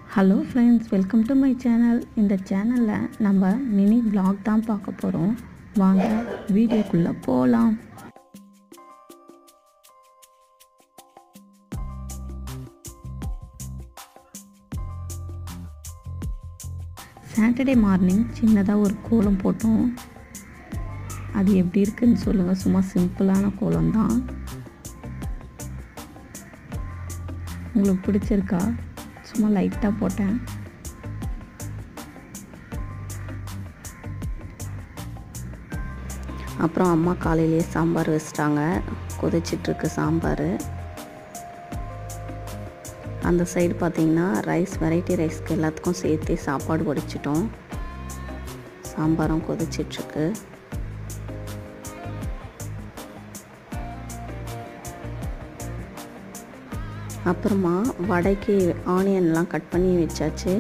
hello friends welcome to my channel இந்த சேனலில் நம்ம மினி vlog தான் பார்க்க போகிறோம் வாங்க வீடியோக்குள்ளே போகலாம் சாட்டர்டே மார்னிங் சின்னதாக ஒரு கோலம் போட்டோம் அது எப்படி இருக்குன்னு சொல்லுங்கள் சும்மா சிம்பிளான கோலம் தான் உங்களுக்கு பிடிச்சிருக்கா சும்மா லைட்டாக போட்டேன் அப்புறம் அம்மா காலையிலேயே சாம்பார் வச்சிட்டாங்க கொதிச்சிட்ருக்கு சாம்பார் அந்த சைடு பார்த்தீங்கன்னா ரைஸ் வெரைட்டி ரைஸ்க்கு எல்லாத்துக்கும் சேர்த்து சாப்பாடு வடிச்சிட்டோம் சாம்பாரும் கொதிச்சிட்ருக்கு அப்புறமா வடைக்கு ஆனியன்லாம் கட் பண்ணி வச்சாச்சு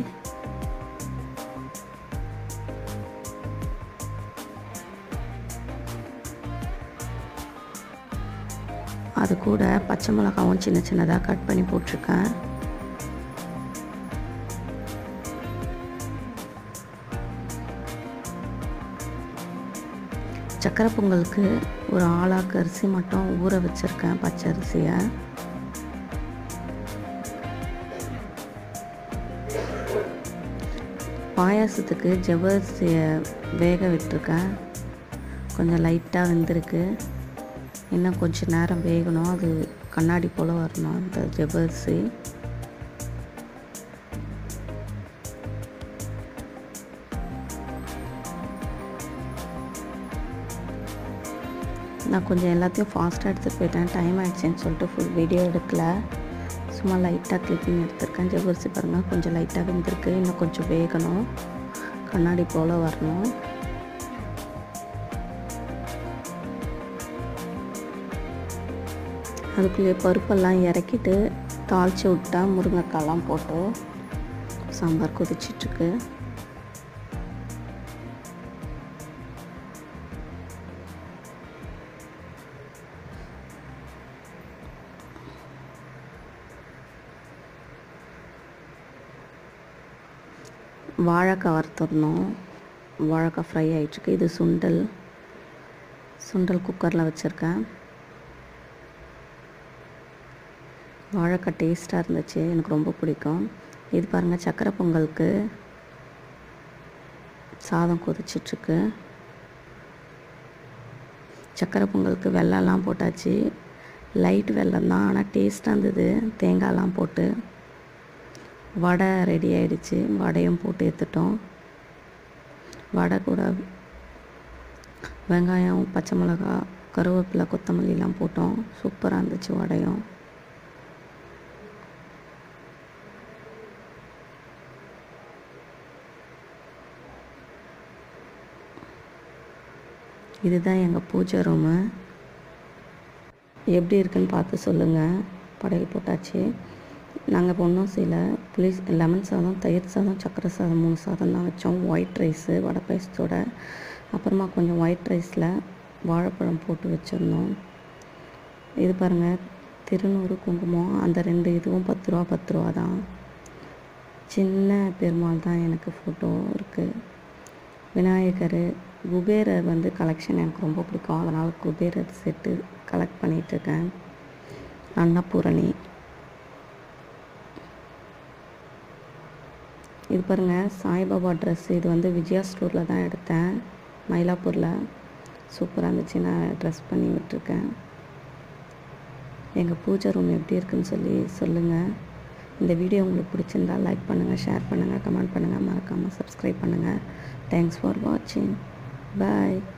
அது கூட பச்சை மிளகாவும் சின்ன சின்னதாக கட் பண்ணி போட்டிருக்கேன் சக்கரை பொங்கலுக்கு ஒரு ஆளாக்கு அரிசி மட்டும் ஊற வச்சுருக்கேன் பச்சை அரிசியை பாயாசத்துக்கு ஜவ்வரிசியை வேக விட்டுருக்கேன் கொஞ்சம் லைட்டாக வெந்திருக்கு இன்னும் கொஞ்சம் நேரம் வேகணும் அது கண்ணாடி போல் வரணும் அந்த ஜவ்வரிசி நான் கொஞ்சம் எல்லாத்தையும் ஃபாஸ்ட்டாக எடுத்துகிட்டு போயிட்டேன் டைம் ஆயிடுச்சுன்னு சொல்லிட்டு ஃபுல் வீடியோ எடுக்கல சும்மா லைட்டாக கிளிப்பிங் எடுத்திருக்கேன் ஜவ்வரிசி பாருங்கள் கொஞ்சம் லைட்டாக வெந்திருக்கு இன்னும் கொஞ்சம் வேகணும் கண்ணாடி போல் வரணும் அதுக்குள்ளேயே பருப்பெல்லாம் இறக்கிட்டு தாளித்து விட்டா முருங்கைக்காலாம் போட்டு சாம்பார் கொதிச்சிட்ருக்கு வாழைக்காய் வறுத்துடணும் வாழைக்காய் ஃப்ரை ஆகிட்டுருக்கு இது சுண்டல் சுண்டல் குக்கரில் வச்சுருக்கேன் வாழைக்காய் டேஸ்ட்டாக இருந்துச்சு எனக்கு ரொம்ப பிடிக்கும் இது பாருங்கள் சக்கரை பொங்கலுக்கு சாதம் கொதிச்சிட்ருக்கு சக்கரை பொங்கலுக்கு வெள்ளம்லாம் போட்டாச்சு லைட் வெல்லம் தான் ஆனால் டேஸ்ட்டாக இருந்தது தேங்காய்லாம் போட்டு வடை ரெடி ஆயிடுச்சு வடையும் போட்டு எடுத்துட்டோம் வடை கூட வெங்காயம் பச்சை மிளகா கருவேப்பிலை கொத்தமல்லிலாம் போட்டோம் சூப்பராக இருந்துச்சு வடையும் இதுதான் எங்கள் பூஜை ரூமு எப்படி இருக்குன்னு பார்த்து சொல்லுங்கள் படகு போட்டாச்சு நாங்கள் இப்போ ஒன்றும் செய்யலை புளி லெமன் சாதம் தயிர் சாதம் சக்கரை சாதம் மூணு சாதம் தான் வச்சோம் ஒயிட் ரைஸு வடை பாயசத்தோட அப்புறமா கொஞ்சம் ஒயிட் ரைஸில் வாழைப்பழம் போட்டு வச்சுருந்தோம் இது பாருங்கள் திருநூறு குங்குமம் அந்த ரெண்டு இதுவும் பத்து ரூபா பத்து ரூபா தான் சின்ன பெருமாள் தான் எனக்கு ஃபோட்டோ இருக்குது விநாயகர் குபேரர் வந்து கலெக்ஷன் எனக்கு ரொம்ப பிடிக்கும் அதனால் குபேரர் செட்டு கலெக்ட் பண்ணிகிட்ருக்கேன் அன்னபூரணி இது பாருங்கள் சாய்பாபா ட்ரெஸ் இது வந்து விஜயா ஸ்டோரில் தான் எடுத்தேன் மயிலாப்பூரில் சூப்பராக இருந்துச்சு நான் ட்ரெஸ் பண்ணி விட்டுருக்கேன் எங்கள் பூஜை ரூம் எப்படி இருக்குன்னு சொல்லி சொல்லுங்கள் இந்த வீடியோ உங்களுக்கு பிடிச்சிருந்தா லைக் பண்ணுங்கள் ஷேர் பண்ணுங்கள் கமெண்ட் பண்ணுங்கள் மறக்காமல் சப்ஸ்கிரைப் பண்ணுங்கள் தேங்க்ஸ் ஃபார் வாட்சிங் பாய்